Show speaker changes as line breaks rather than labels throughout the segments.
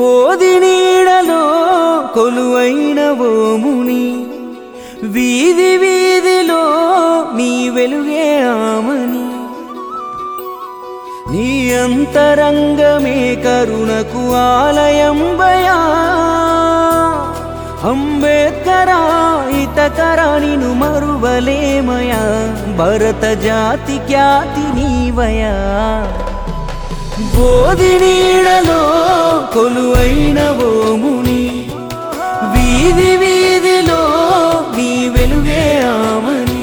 బోధి నీడలో కొలువైన ఓముని వీధి వీధిలో నీ వెలుగే ఆమని నీ అంతరంగమే కరుణకు ఆలయంబయా అంబేద్కరా ఇతకరా నిను మరువలేమయా భరత జాతి ఖ్యాతి నీవయా బోధి నీడలో కొలువైన ఓముని వీధి వీధిలో నీ వెలుగే ఆమని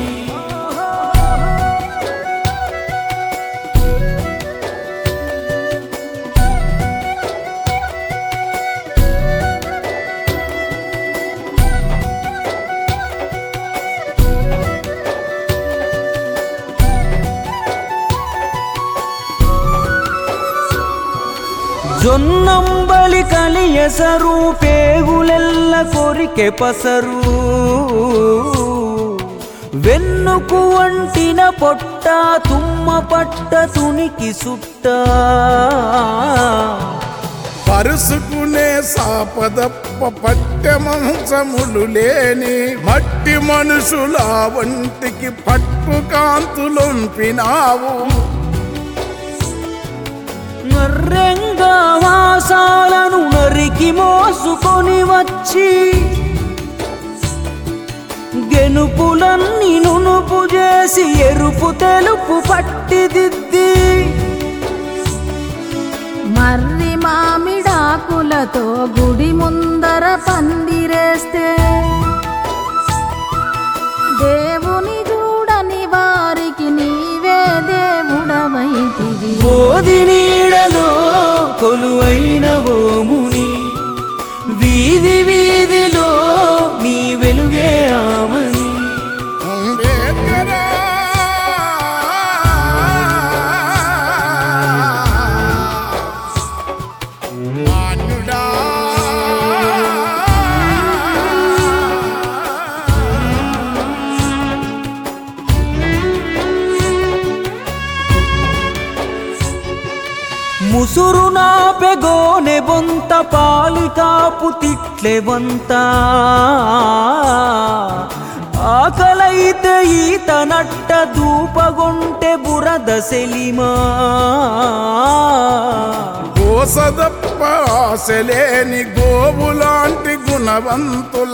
జొన్నంబలి కలియసరు పేగులెల్ల కొరికె పసరు వెన్నుకు వంటిన పొట్ట తుమ్మ పట్ట తునికి సుట్ట
పరుసుకునే సాపదప్ప పట్టె మంచములు లేని మట్టి మనుషుల వంటికి పట్టు కాంతులొంపినావు
నర్రెంగా వాసాలను నరికి మోసుకొని వచ్చి గెనుపులన్నీ నునుపు చేసి ఎరుపు తెలుపు పట్టిదిద్ది
మర్రి మామిడాకులతో గుడి ముందర పందిరేస్తే దేవుని చూడని వారికి నీవే దేవుడవైతివి
బోధి నీడలో కొలువైన ఓముని వీధి వీధిలో నీ వెలుగే ఆమని
అంబేద్కరా మాన్యుడా
ముసురు నాపెగోనె బొంత పాలికాపు తిట్లె వంత ఆకలైతే ఈత నట్ట దూపగొంటె బురద సెలిమా
గోసదప్ప ఆశలేని గోవులాంటి గుణవంతుల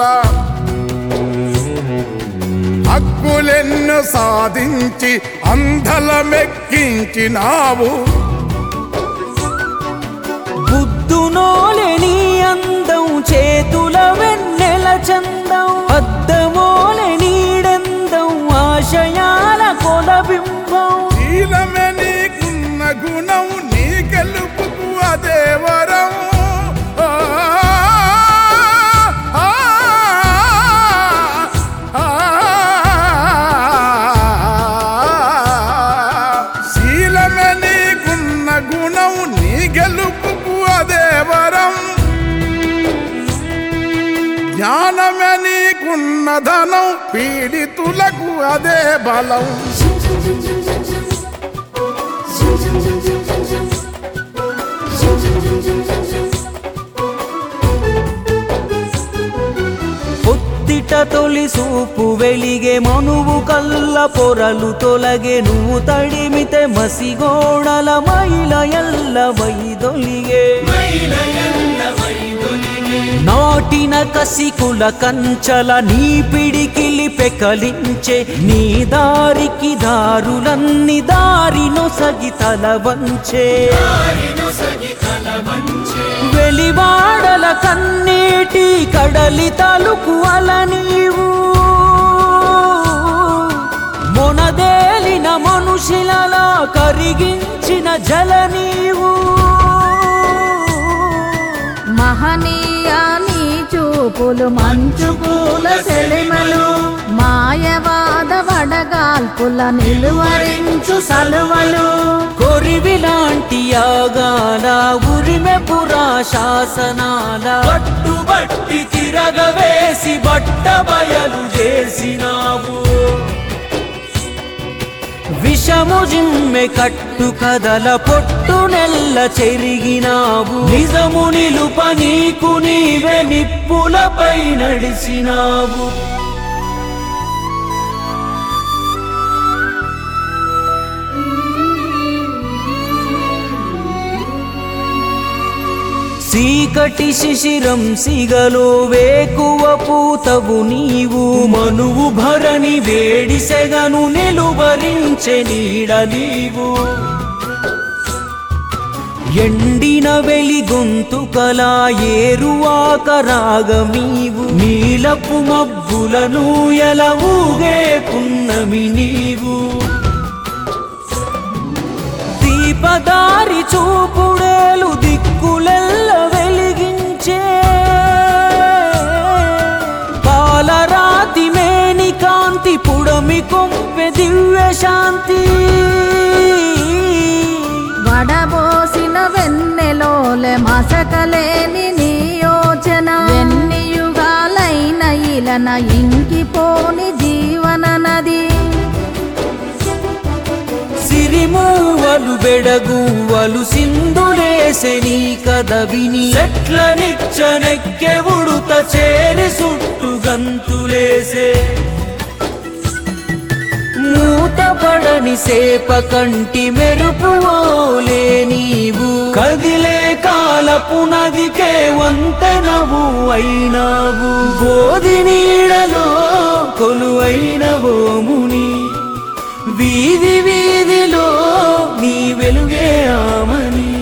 హక్కులెన్ను సాధించి అంధలమెక్కించినావు
బుద్ధునోలే నీ అందం చేతుల వెన్నెల చందం అద్దమోలే నీడెందం ఆశయాల కొలబింబం
శీలమే నీకున్న గుణం నీ గెలుపుకు అదే వరం ఆ, ఆ, ఆ, శీలమే నీకున్న గుణం నీ గెలుపుకు అదే వరం జ్ఞానమే నీకున్న ధనం పీడితులకు అదే బలం
పొత్తిట తొలి సూపు వెలిగే మనువు కల్ల పొరలు తొలగే నువ్వు తడిమితే మసిగోడల మైల ఎల్ల వైదొలిగే నాటిన కసికుల కంచల నీ పిడికిలి పెకలించే నీ దారికి దారులన్ని దారి నొసగి తల వంచే వెలివాడల కన్నీటి కడలి తలుకు అల నీవు మొనదేలిన మనుషులలా కరిగించిన జల నీవు
మహనీయ నీ చూపులు మంచు పూల సెలిమలు మాయవాద వడగాల్పుల నిలువరించు సలువలు
కొరివిలాంటి యాగాల ఉరిమె పురా శాసనాల పట్టుబట్టి తిరగవేసి బట్ట బయలు చేసినావు విష విషము జిమ్మె కట్టు కదల పొట్టు నెల్ల చెరిగినావు నిజము నిలుప నీకు నీవే నిప్పులపై నడిచినావు చీకటి శిశిరం సిగలో వేకువ పూతవు నీవు మనువు భరణి వేడి సెగను నిలువరించె నీడ నీవు ఎండిన వెలి గొంతుకలా ఏరువాక రాగమీవు నీలపు మబ్బులను ఎలా ఊగే పున్నమి నీవు దీపదారి చూపుడేలు దిక్కులెల్ల వెలిగించే పాలరాతి మేని కాంతి పుడమి కొంపె దివ్య శాంతి
వడబోసిన వెన్నెలోలే మసకలేని నీ యోచన ఎన్ని యుగాలైన ఇలన ఇంకిపోని జీవన నది
సిరిమూవలు బెడగువలు సింధులేసె నీ కథ విని చెట్ల నిచ్చనెక్కె ఉడుత చేరి సుట్టు గంతులేసే మూతపడని సేప కంటి మెరుపు ఓలే నీవు కదిలే కాలపు నదికే వంతెనవు అయినావు బోధి నీడలో కొలువైన ఓముని వీధి వీధిలో నీ వెలుగే ఆమని